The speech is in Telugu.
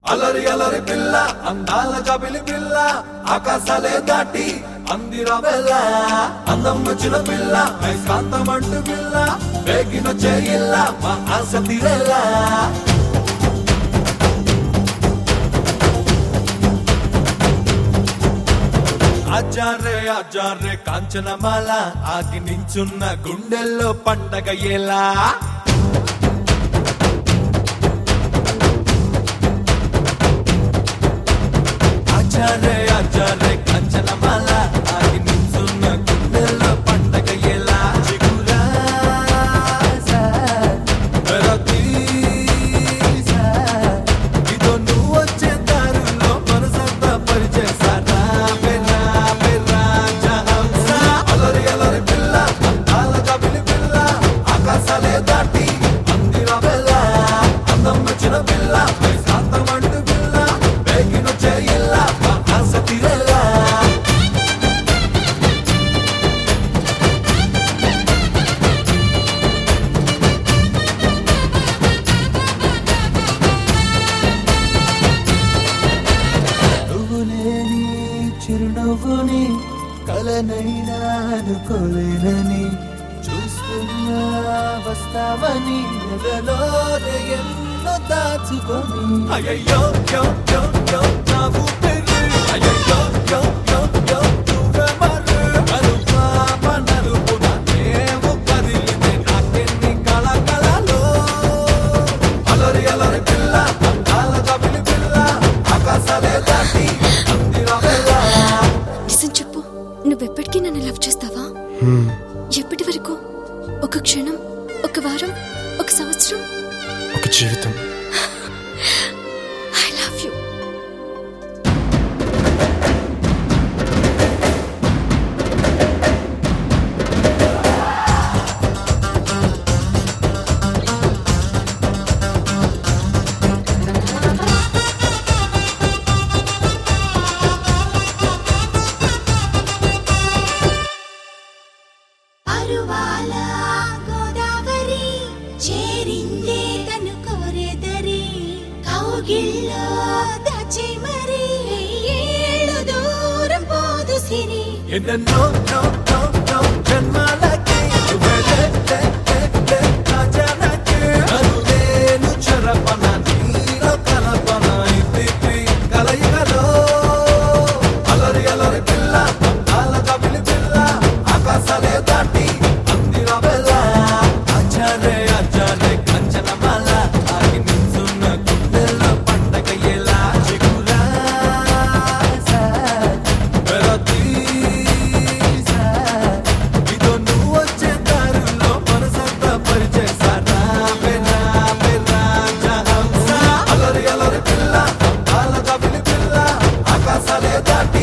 అలరి అలరి పిల్ల అందాల కబిలి పిల్ల ఆకాశాలే దాటి అందిర వెళ్ళ అందం వచ్చిన పిల్ల ఐకాంతం అంటు పిల్ల వేగినొచ్చే ఇల్ల మా ఆశ తీరేలా ఆచారే ఆచారే కాంచనమాల ఆగి నించున్న గుండెల్లో పండగ ఎలా ఆచారే ఆచారే కాంచనమాల ఆగి నించున్న గుండెల్లో పండగ ఎలా చిగురాసా, వెరతీసా, ఇదో నువ్వు వచ్చే దారుల్లో మనసంతా పరిచేసారా పెరా పెరా జహంసా అలరి అలరి పిల్ల అందాల కబిలి పిల్ల ఆకాశాలే దాటి అందిర పిల్ల అందం వచ్చిన పిల్ల శాంతం అంటు పిల్ల వేగినొచ్చే ఇల్ల మా ఆశ తీరేలా నువ్వు లేని చిరునవ్వుని కలనైనా అనుకోలేనని చూస్తున్నా వస్తావని ఎదలో ఎన్నో దాచుకొని అయ్యయ్యో యో యో యో నా ఊపిరి అయ్యయ్యో యో యో యో నువ్వే మరి మరుపా మనరుపున నేవు కదిలితే నాకెన్ని కళకళలో అలరి అలరి పిల్ల అందాల కబిలి పిల్ల ఆకాశాలే దాటి అందిర వెళ్ళ నిజం చెప్పు నువ్వెప్పటికీ నన్ను లవ్ చేస్తావా ఎప్పటి వరకు ఒక క్షణం ఒక వారం ఒక సంవత్సరం ఒక జీవితం ఐ లవ్ యూ అరువాల గోదావరి చేరిందే తను కోరెదరి కౌగిల్లో దాచే మరి ఏళ్ళు దూరం పోదు సిరి ఎన్నెన్నో నో నో నో జన్మాలకి నువ్వే లే లే లే నా జానకి నన్ను నేను చెరపన నీలో కలపన ఇది కలయికలో అలరి అలరి పిల్ల అందాల కబిలి పిల్ల ఆకాశాలే దాటి అందిర వెళ్ళ అచారే అచారే కంచనమాల ఆగి నిల్చున్న గుండెల్లో పండగ ఎలా చిగురాసా వెరతీసా, ఇదో నువ్వు వచ్చే దారుల్లో మనసంతా పరిచేసారా పెరా పెరా జహంసా అలరి అలరి పిల్ల అందాల కబిలి పిల్ల ఆకాశాలే దాటి